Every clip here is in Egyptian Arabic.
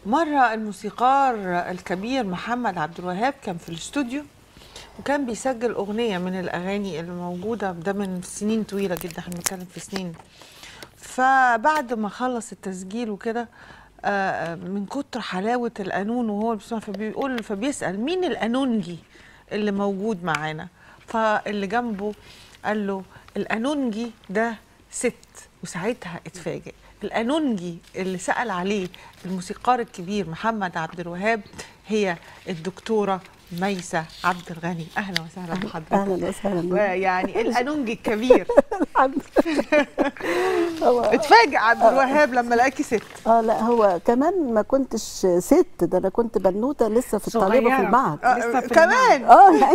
مرة الموسيقار الكبير محمد عبد الوهاب كان في الاستوديو وكان بيسجل أغنية من الأغاني اللي موجودة ده من سنين طويلة جدا احنا بنتكلم في سنين فبعد ما خلص التسجيل وكده آه، من كتر حلاوة القانون وهو بيسمع فبيقول فبيسأل مين القانونجي اللي موجود معانا فاللي جنبه قال له القانونجي ده ست وساعتها اتفاجئ القانونجي اللي سأل عليه الموسيقار الكبير محمد عبد الوهاب هي الدكتورة ميسة عبد الغني أهلا وسهلا بحضرتك اهلا وسهلا بيك. يعني القانونجي الكبير الحمد لله. هو اتفاجئ عبد الوهاب لما لقاكي ست اه لا هو كمان ما كنتش ست ده انا كنت بنوته لسه في الطالبه في صغيرة. المعهد لسه في كمان اه يعني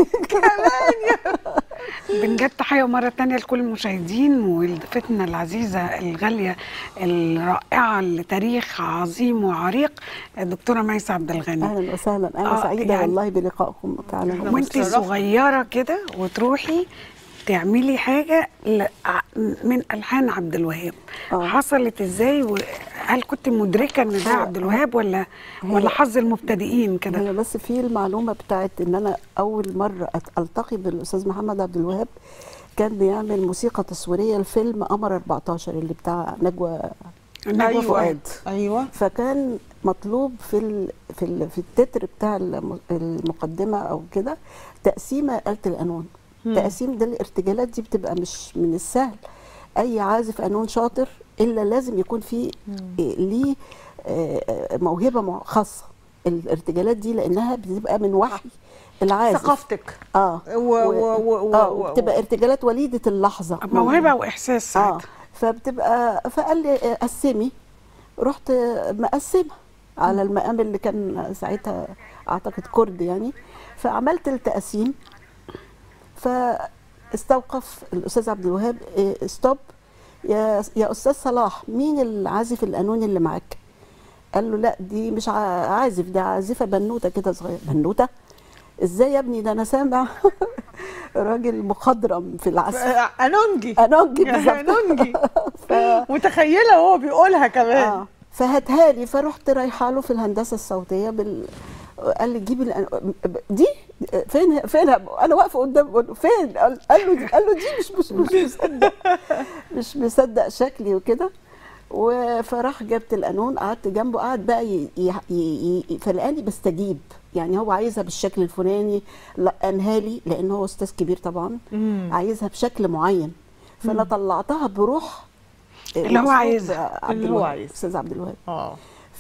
بنجد تحية مرة تانية لكل المشاهدين وضيفتنا العزيزة الغالية الرائعة لتاريخ عظيم وعريق الدكتورة ميسة عبد الغني اهلا وسهلا انا آه، سعيده يعني- والله بلقائكم فعلا وانت متشرفة. صغيرة كده وتروحي تعملي حاجة ل- ع- من ألحان عبد الوهاب آه. حصلت ازاي وهل كنت مدركة ان ده هو- عبد الوهاب ولا هي- ولا حظ المبتدئين كده هي بس في المعلومه بتاعت ان انا اول مره أت- التقي بالاستاذ محمد عبد الوهاب كان بيعمل موسيقى تصويريه لفيلم قمر 14 اللي بتاع نجوى نجوى فؤاد أيوة فكان مطلوب في ال في ال في التتر بتاع الم- المقدمه او كده تقسيمه آلة القانون تقسيم ده الارتجالات دي بتبقى مش من السهل اي عازف قانون شاطر الا لازم يكون في إيه ليه آه، آه، موهبه مع- خاصه الارتجالات دي لانها بتبقى من وحي العازف ثقافتك اه و- و- و- و- اه و- وبتبقى ارتجالات وليده اللحظه موهبة وإحساس اه ساعتها فبتبقى فقال لي آه، قسمي رحت مقسمه على المقام اللي كان ساعتها اعتقد كرد يعني فعملت التقسيم فاستوقف الاستاذ عبد الوهاب إيه، ستوب يا يا استاذ صلاح مين العازف القانوني اللي معاك قال له لا دي مش ع- عازف ده عازفه بنوته كده صغيره بنوته ازاي يا ابني ده انا سامع راجل مخضرم في العزف قانونجي انونجي بالظبط قانونجي ف... متخيلة وهو بيقولها كمان اه فهاتها لي فرحت رايحه له في الهندسه الصوتيه بال قال لي جيب الأن... دي فين فين انا واقفه قدام بقول له فين قال قال له دي قال له دي مش مش مش مصدق مش مصدق شكلي وكده و- فراح جبت القانون قعدت جنبه قعد بقى ي... ي... ي... ي... فلقاني بستجيب يعني هو عايزها بالشكل الفلاني لقنها لي لان هو استاذ كبير طبعا مم. عايزها بشكل معين فانا طلعتها بروح اللي هو الأسلوب عايزها. عبد اللي هو الوهاب، عايزها. استاذ عبد الوهاب اه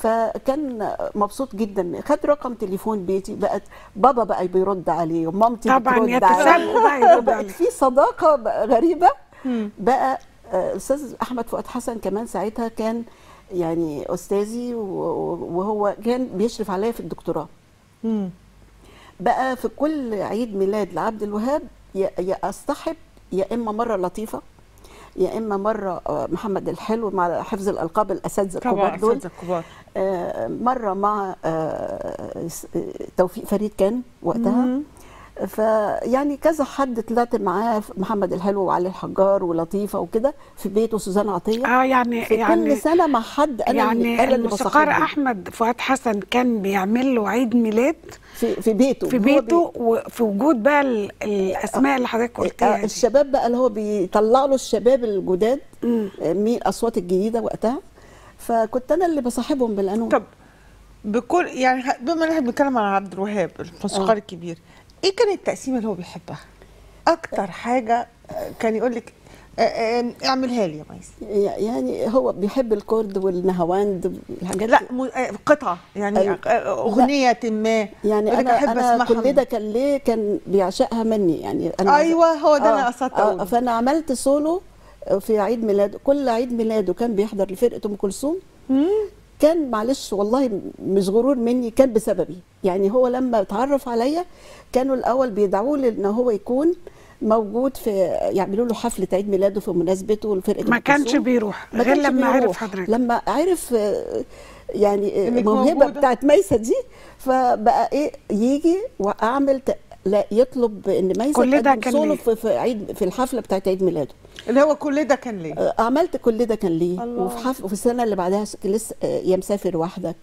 فكان مبسوط جدا خد رقم تليفون بيتي بقت بابا بقى بيرد عليه ومامتي طبعا بترد يتسابقوا عليه بقى يردوا بقت عليه. في صداقه بقى غريبه مم. بقى آه، الاستاذ احمد فؤاد حسن كمان ساعتها كان يعني استاذي و- وهو كان بيشرف عليا في الدكتوراه مم. بقى في كل عيد ميلاد لعبد الوهاب يا يا اصطحب يا اما مره لطيفه يا اما مره آه، محمد الحلو مع حفظ الالقاب الاساتذه طبعا الكبار دول أساتذة الكبار آه، مره مع آه، س- آه، توفيق فريد كان وقتها مم. فيعني كذا حد طلعت معاه محمد الحلو وعلي الحجار ولطيفه وكده في بيته سوزان عطيه اه يعني في يعني كل سنه مع حد انا اللي يعني انا اللي الموسيقار بصاحبه احمد فؤاد حسن كان بيعمل له عيد ميلاد في في بيته في هو بيته وفي وجود بقى ال- الاسماء اللي حضرتك بي... قلتيها آه، دي. الشباب بقى اللي هو بيطلع له الشباب الجداد مم. آه، مين الاصوات الجديده وقتها فكنت انا اللي بصاحبهم بالقانون طب بكل يعني ه- بما ان احنا بنتكلم عن عبد الوهاب الموسيقار آه. الكبير ايه كانت التقسيمه اللي هو بيحبها؟ اكتر حاجه آه، كان يقول لك آه، آه، اعملها لي يا ميس يعني هو بيحب الكورد والنهواند الحاجات لا م... آه، قطعه يعني أيوة. آه، اغنيه ما يعني يقول لك انا أحب انا أسمعها كل من- ده كان ليه كان بيعشقها مني يعني انا ايوه هو ده آه، انا قصدت آه اقوله فانا عملت سولو في عيد ميلاده كل عيد ميلاده كان بيحضر لفرقه ام كلثوم مم. كان معلش والله مش غرور مني كان بسببي يعني هو لما اتعرف عليا كانوا الاول بيدعوا لي ان هو يكون موجود في يعملوا له حفله عيد ميلاده في مناسبته لفرقه ما أم كانش كلثوم. بيروح ما غير كانش لما عرف بيروح. حضرتك لما عرف آه، يعني آه، إنك الموهبه موجودة. بتاعت ميسه دي فبقى ايه يجي واعمل ت... لا يطلب ان ميسه كل ده تقدم كان سولو ليه؟ في, في عيد في الحفله بتاعت عيد ميلاده اللي هو كل ده كان ليه؟ آه، عملت كل ده كان ليه الله. وفي حف... وفي السنه اللي بعدها س- لسه آه، يا مسافر وحدك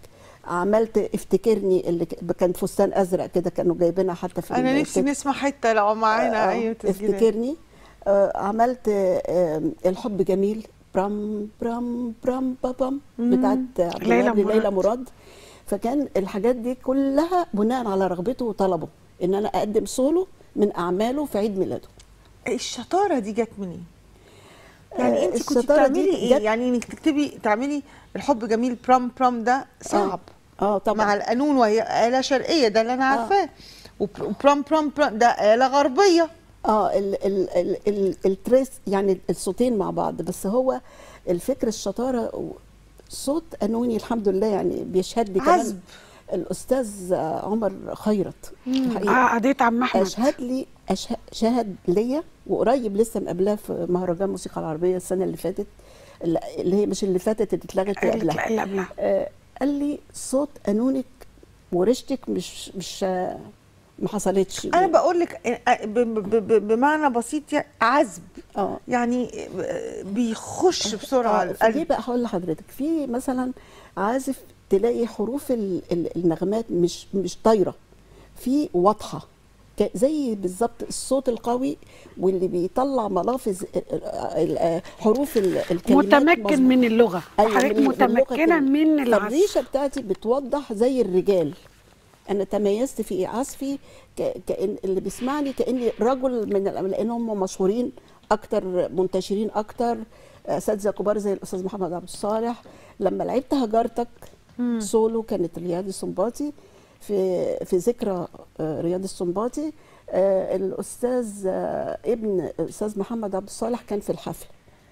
عملت افتكرني اللي ك- كان فستان ازرق كده كانوا جايبينها حتى في انا نفسي الست- نسمع حته لو معانا آه، اي تسجيلات افتكرني آه، عملت آه، الحب جميل برام برام برام بابام بتاعت عبد ليلى الوهاب ليلى مراد. مراد فكان الحاجات دي كلها بناء على رغبته وطلبه ان انا اقدم سولو من اعماله في عيد ميلاده الشطاره دي جت منين؟ يعني آه، انت كنت الشطارة دي بتعملي ايه؟ جت- يعني انك تكتبي تعملي الحب جميل برام برام ده صعب اه طبعا مع القانون وهي آلة شرقية ده اللي أنا عارفاه وب- وبرام برام برام ده آلة غربية اه ال ال ال ال التريس يعني الصوتين مع بعض بس هو الفكر الشطاره و- صوت قانوني الحمد لله يعني بيشهد لي كمان عذب. الاستاذ عمر خيرت اه الحقيقه قضيه عم احمد اشهد لي أشه- شهد ليا وقريب لسه مقابلاه في مهرجان الموسيقى العربيه السنه اللي فاتت اللي اللي هي مش اللي فاتت اللي اتلغت اللي قبلها اللي قبلها آه، قال لي صوت قانونك ورشتك مش مش آه، ما حصلتش أنا بقول لك ب- ب- ب- بمعنى بسيط يعني عذب اه يعني بيخش بسرعة على آه، فليه القلب بقى هقول لحضرتك في مثلا عازف تلاقي حروف ال- ال- النغمات مش مش طايره في واضحه ك- زي بالظبط الصوت القوي واللي بيطلع ملافظ ال- ال- ال- حروف ال- الكلمات متمكن مظبوط. من اللغه أيوة، حضرتك من- من لغة متمكنه ال- من العزف فالريشه بتاعتي بتوضح زي الرجال انا تميزت في عزفي ك- كأن اللي بيسمعني كاني رجل من ال- لان هم مشهورين اكتر منتشرين اكتر اساتذه كبار زي الاستاذ محمد عبد الصالح لما لعبت هجرتك سولو كانت رياض السنباطي في في ذكرى آه، رياض السنباطي آه، الاستاذ آه، ابن الاستاذ محمد عبد الصالح كان في الحفل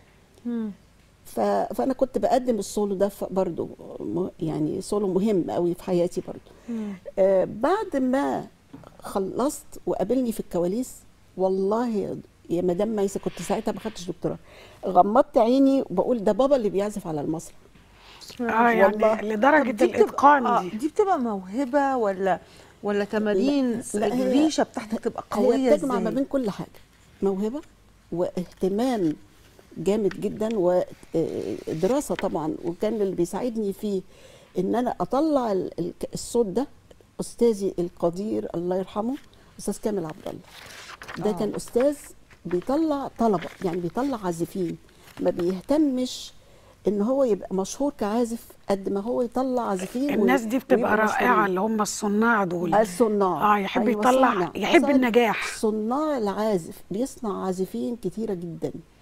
ف... فانا كنت بقدم السولو ده ف- برضو م- يعني سولو مهم قوي في حياتي برضو آه بعد ما خلصت وقابلني في الكواليس والله يا- يا مدام ميسه كنت ساعتها ما خدتش دكتوراه غمضت عيني وبقول ده بابا اللي بيعزف على المسرح اه يعني والله. طب لدرجه دي بتبقى- الاتقان آه، دي دي بتبقى موهبة ولا ولا تمارين لا، هي- الريشة بتاعتك تبقى قوية هي بتجمع ما ازاي؟ بين كل حاجه موهبه واهتمام جامد جدا ودراسه طبعا وكان اللي بيساعدني فيه ان انا اطلع ال- ال- الصوت ده استاذي القدير الله يرحمه استاذ كامل عبد الله ده آه. كان استاذ بيطلع طلبه يعني بيطلع عازفين ما بيهتمش ان هو يبقى مشهور كعازف قد ما هو يطلع عازفين الناس وي- دي بتبقى ويبقوا رائعه مشهورين. اللي هم الصناع دول الصناع اه يحب أيوة يطلع صانع. يحب صانع. النجاح صناع العازف بيصنع عازفين كتيرة جدا